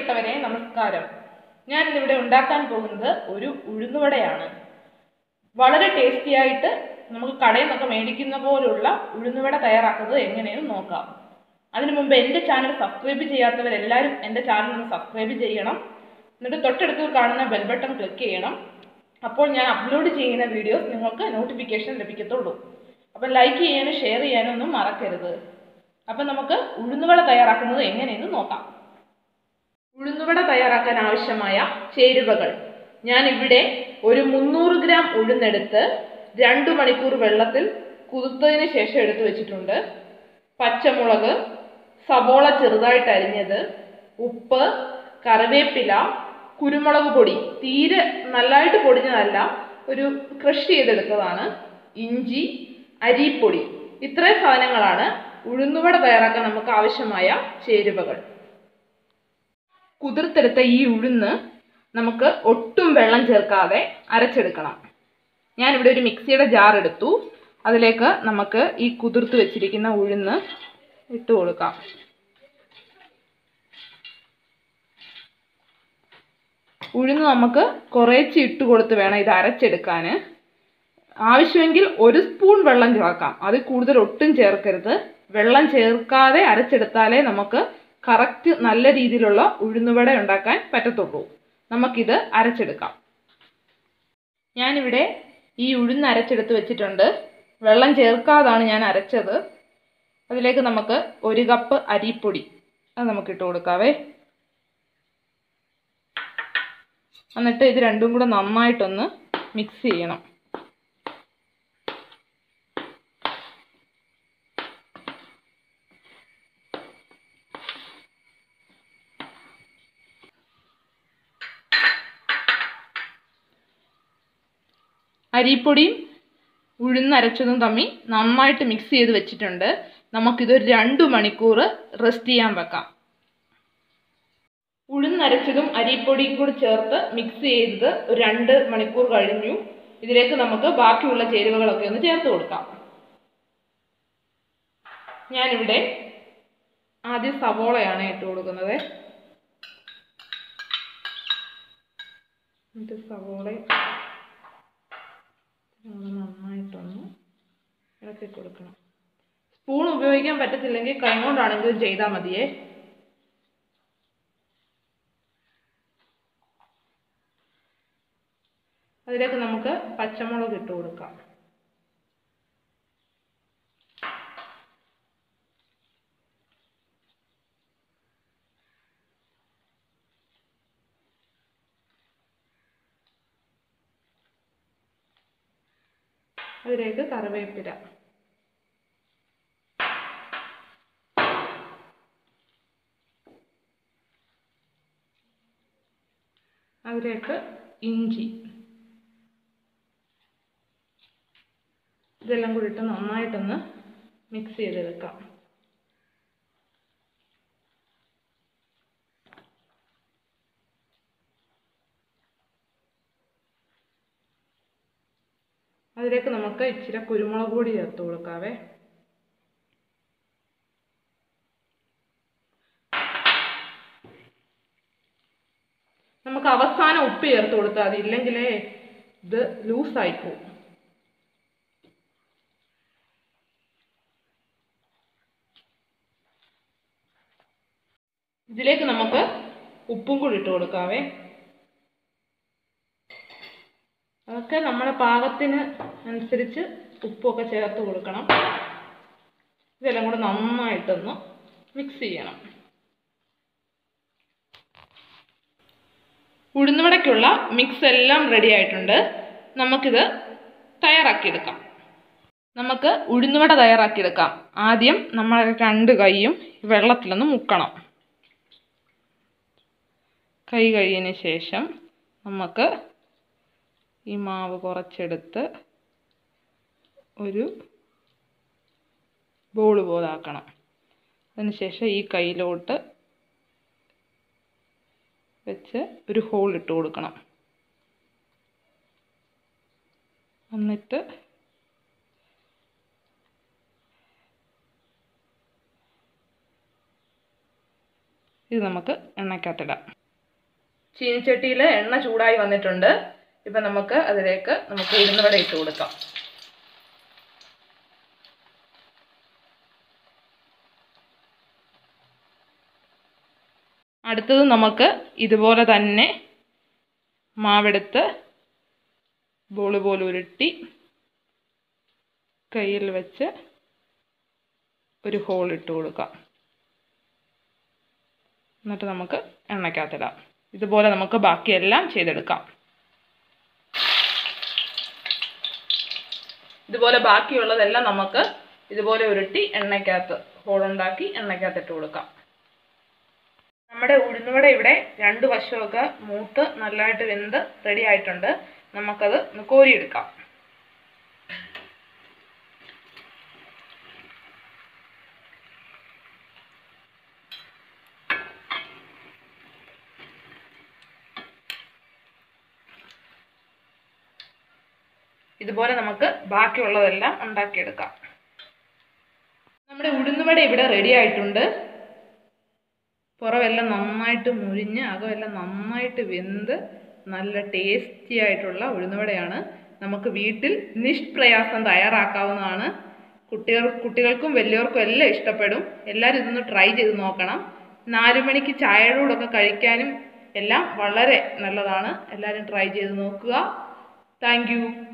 പ്രിയപ്പെട്ടവരെ നമസ്കാരം ഞാൻ ഇന്നിവിടെ ഉണ്ടാക്കാൻ പോകുന്നത് ഒരു ഉഴുന്നുവടയാണ് വളരെ ടേസ്റ്റി ആയിട്ട് നമുക്ക് കടയിൽ നിന്നൊക്കെ മേടിക്കുന്ന പോലുള്ള ഉഴുന്നുവട തയ്യാറാക്കുന്നത് എങ്ങനെയെന്ന് നോക്കാം അതിനു മുമ്പ് എൻ്റെ ചാനൽ സബ്സ്ക്രൈബ് ചെയ്യാത്തവരെല്ലാവരും എൻ്റെ ചാനൽ ഒന്ന് സബ്സ്ക്രൈബ് ചെയ്യണം എന്നിട്ട് തൊട്ടടുത്ത് കാണുന്ന ബെൽ ബട്ടൺ ക്ലിക്ക് ചെയ്യണം അപ്പോൾ ഞാൻ അപ്ലോഡ് ചെയ്യുന്ന വീഡിയോസ് നിങ്ങൾക്ക് നോട്ടിഫിക്കേഷൻ ലഭിക്കത്തുള്ളൂ അപ്പം ലൈക്ക് ചെയ്യാനും ഷെയർ ചെയ്യാനും ഒന്നും മറക്കരുത് അപ്പം നമുക്ക് ഉഴുന്നുവട തയ്യാറാക്കുന്നത് എങ്ങനെയെന്ന് നോക്കാം ഉഴുന്നുവട തയ്യാറാക്കാൻ ആവശ്യമായ ചേരുവകൾ ഞാൻ ഇവിടെ ഒരു മുന്നൂറ് ഗ്രാം ഉഴുന്നെടുത്ത് രണ്ട് മണിക്കൂർ വെള്ളത്തിൽ കുതിർത്തതിന് ശേഷം എടുത്തു വെച്ചിട്ടുണ്ട് പച്ചമുളക് സവോള ചെറുതായിട്ട് അരിഞ്ഞത് ഉപ്പ് കറിവേപ്പില കുരുമുളക് പൊടി തീരെ നല്ലതായിട്ട് പൊടിഞ്ഞതല്ല ഒരു ക്രഷ് ചെയ്തെടുത്തതാണ് ഇഞ്ചി അരിപ്പൊടി ഇത്രയും സാധനങ്ങളാണ് ഉഴുന്നുവട തയ്യാറാക്കാൻ നമുക്ക് ആവശ്യമായ ചേരുവകൾ കുതിർത്തെടുത്ത ഈ ഉഴുന്ന് നമുക്ക് ഒട്ടും വെള്ളം ചേർക്കാതെ അരച്ചെടുക്കണം ഞാനിവിടെ ഒരു മിക്സിയുടെ ജാർ എടുത്തു അതിലേക്ക് നമുക്ക് ഈ കുതിർത്ത് വെച്ചിരിക്കുന്ന ഉഴുന്ന് ഇട്ട് കൊടുക്കാം ഉഴുന്ന് നമുക്ക് കുറേച്ച് ഇട്ട് കൊടുത്ത് വേണം ഇത് അരച്ചെടുക്കാൻ ആവശ്യമെങ്കിൽ ഒരു സ്പൂൺ വെള്ളം ചേർക്കാം അതിൽ കൂടുതൽ ഒട്ടും ചേർക്കരുത് വെള്ളം ചേർക്കാതെ അരച്ചെടുത്താലേ നമുക്ക് കറക്റ്റ് നല്ല രീതിയിലുള്ള ഉഴുന്നുവട ഉണ്ടാക്കാൻ പറ്റത്തുള്ളൂ നമുക്കിത് അരച്ചെടുക്കാം ഞാനിവിടെ ഈ ഉഴുന്ന് അരച്ചെടുത്ത് വെച്ചിട്ടുണ്ട് വെള്ളം ചേർക്കാതാണ് ഞാൻ അരച്ചത് അതിലേക്ക് നമുക്ക് ഒരു കപ്പ് അരിപ്പൊടി അത് നമുക്ക് ഇട്ട് കൊടുക്കാവേ എന്നിട്ട് ഇത് രണ്ടും കൂടെ നന്നായിട്ടൊന്ന് മിക്സ് ചെയ്യണം അരിപ്പൊടിയും ഉഴുന്നരച്ചതും തമ്മിൽ നന്നായിട്ട് മിക്സ് ചെയ്ത് വെച്ചിട്ടുണ്ട് നമുക്കിതൊരു രണ്ട് മണിക്കൂർ റെസ്റ്റ് ചെയ്യാൻ വെക്കാം ഉഴുന്നരച്ചതും അരിപ്പൊടിയും കൂടി ചേർത്ത് മിക്സ് ചെയ്തത് ഒരു രണ്ട് മണിക്കൂർ കഴിഞ്ഞു ഇതിലേക്ക് നമുക്ക് ബാക്കിയുള്ള ചേരുവകളൊക്കെ ഒന്ന് ചേർത്ത് കൊടുക്കാം ഞാനിവിടെ ആദ്യം സവോളയാണ് ഇട്ട് കൊടുക്കുന്നത് എന്നിട്ട് സവോള നന്നായിട്ടൊന്ന് ഇളക്കി കൊടുക്കണം സ്പൂൺ ഉപയോഗിക്കാൻ പറ്റത്തില്ലെങ്കിൽ കൈ കൊണ്ടാണെങ്കിലും ചെയ്താൽ മതിയേ അതിലേക്ക് നമുക്ക് പച്ചമുളക് ഇട്ട് കൊടുക്കാം അതിലേക്ക് കറിവേപ്പില അതിലേക്ക് ഇഞ്ചി ഇതെല്ലാം കൂടി ഇട്ട് നന്നായിട്ടൊന്ന് മിക്സ് ചെയ്തെടുക്കാം അതിലേക്ക് നമുക്ക് ഇച്ചിരി കുരുമുളക് പൊടി ചേർത്ത് കൊടുക്കാവേ നമുക്ക് അവസാനം ഉപ്പ് ചേർത്ത് കൊടുത്താൽ മതി ഇല്ലെങ്കിലേ ഇത് ലൂസായി പോകും ഇതിലേക്ക് നമുക്ക് ഉപ്പും കൂടി ഇട്ട് കൊടുക്കാവേ അതൊക്കെ നമ്മുടെ പാകത്തിന് അനുസരിച്ച് ഉപ്പൊക്കെ ചേർത്ത് കൊടുക്കണം ഇതെല്ലാം കൂടെ നന്നായിട്ടൊന്ന് മിക്സ് ചെയ്യണം ഉഴുന്നുവടയ്ക്കുള്ള മിക്സ് എല്ലാം റെഡി ആയിട്ടുണ്ട് നമുക്കിത് തയ്യാറാക്കിയെടുക്കാം നമുക്ക് ഉഴുന്നുവട തയ്യാറാക്കിയെടുക്കാം ആദ്യം നമ്മൾ രണ്ട് കൈയും വെള്ളത്തിലൊന്ന് മുക്കണം കൈ കഴിയതിന് ശേഷം നമുക്ക് ഈ മാവ് കുറച്ചെടുത്ത് ഒരു ബോൾ പോലാക്കണം അതിനുശേഷം ഈ കയ്യിലോട്ട് വെച്ച് ഒരു ഹോൾ ഇട്ട് കൊടുക്കണം എന്നിട്ട് ഇത് നമുക്ക് എണ്ണയ്ക്കകത്തിടാം ചീനിച്ചട്ടിയിൽ എണ്ണ ചൂടായി വന്നിട്ടുണ്ട് ഇപ്പം നമുക്ക് അതിലേക്ക് നമുക്ക് ഉഴുന്നുവട ഇട്ട് കൊടുക്കാം അടുത്തത് നമുക്ക് ഇതുപോലെ തന്നെ മാവെടുത്ത് ബോൾ പോലെ ഉരുട്ടി കയ്യിൽ വെച്ച് ഒരു ഹോൾ ഇട്ട് കൊടുക്കാം എന്നിട്ട് നമുക്ക് എണ്ണയ്ക്കകത്തിടാം ഇതുപോലെ നമുക്ക് ബാക്കിയെല്ലാം ചെയ്തെടുക്കാം ഇതുപോലെ ബാക്കിയുള്ളതെല്ലാം നമുക്ക് ഇതുപോലെ ഉരുട്ടി എണ്ണയ്ക്കകത്ത് ഹോളുണ്ടാക്കി എണ്ണയ്ക്കകത്ത് ഇട്ട് കൊടുക്കാം നമ്മുടെ ഉഴുന്നുവട ഇവിടെ രണ്ട് വശമൊക്കെ മൂത്ത് നല്ലതായിട്ട് വെന്ത് റെഡി ആയിട്ടുണ്ട് നമുക്കത് ഒന്ന് കോരിയെടുക്കാം ഇതുപോലെ നമുക്ക് ബാക്കിയുള്ളതെല്ലാം ഉണ്ടാക്കിയെടുക്കാം നമ്മുടെ ഉഴുന്നുവട ഇവിടെ റെഡി ആയിട്ടുണ്ട് പുറമെല്ലാം നന്നായിട്ട് മുരിഞ്ഞ് അകമെല്ലാം നന്നായിട്ട് വെന്ത് നല്ല ടേസ്റ്റി ആയിട്ടുള്ള ഉഴുന്നുവടയാണ് നമുക്ക് വീട്ടിൽ നിഷ്പ്രയാസം തയ്യാറാക്കാവുന്നതാണ് കുട്ടികൾ കുട്ടികൾക്കും വലിയവർക്കും എല്ലാം ഇഷ്ടപ്പെടും എല്ലാവരും ഇതൊന്ന് ട്രൈ ചെയ്ത് നോക്കണം നാല് മണിക്ക് ചായയുടെ കൂടെയൊക്കെ കഴിക്കാനും എല്ലാം വളരെ നല്ലതാണ് എല്ലാവരും ട്രൈ ചെയ്ത് നോക്കുക താങ്ക്